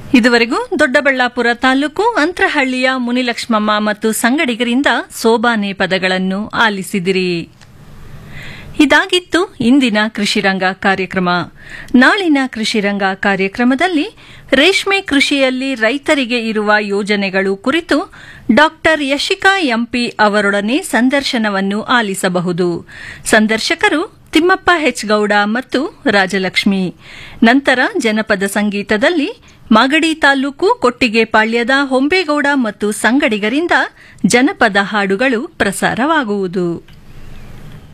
ಇದುವರೆಗೂ ದೊಡ್ಡಬಳ್ಳಾಪುರ ತಾಲೂಕು ಅಂತ್ರಹಳ್ಳಿಯ ಮುನಿಲಕ್ಷ್ಮಮ್ಮ ಮತ್ತು ಸಂಗಡಿಗರಿಂದ ಸೋಬಾನೆ ಪದಗಳನ್ನು ಆಲಿಸಿದಿರಿ ಇದಾಗಿತ್ತು ಇಂದಿನ ಕೃಷಿರಂಗ ಕಾರ್ಯಕ್ರಮ ನಾಳಿನ ಕೃಷಿರಂಗ ಕಾರ್ಯಕ್ರಮದಲ್ಲಿ ರೇಷ್ಮೆ ಕೃಷಿಯಲ್ಲಿ ರೈತರಿಗೆ ಇರುವ ಯೋಜನೆಗಳು ಕುರಿತು ಡಾಕ್ಟರ್ ಯಶಿಕಾ ಎಂಪಿ ಅವರೊಡನೆ ಸಂದರ್ಶನವನ್ನು ಆಲಿಸಬಹುದು ಸಂದರ್ಶಕರು ತಿಮ್ಮಪ್ಪ ಹೆಚ್ ಗೌಡ ಮತ್ತು ರಾಜಲಕ್ಷ್ಮಿ ನಂತರ ಜನಪದ ಸಂಗೀತದಲ್ಲಿ ಮಾಗಡಿ ತಾಲೂಕು ಕೊಟ್ಟಿಗೆಪಾಳ್ಯದ ಹೊಂಬೇಗೌಡ ಮತ್ತು ಸಂಗಡಿಗರಿಂದ ಜನಪದ ಹಾಡುಗಳು ಪ್ರಸಾರವಾಗುವುದು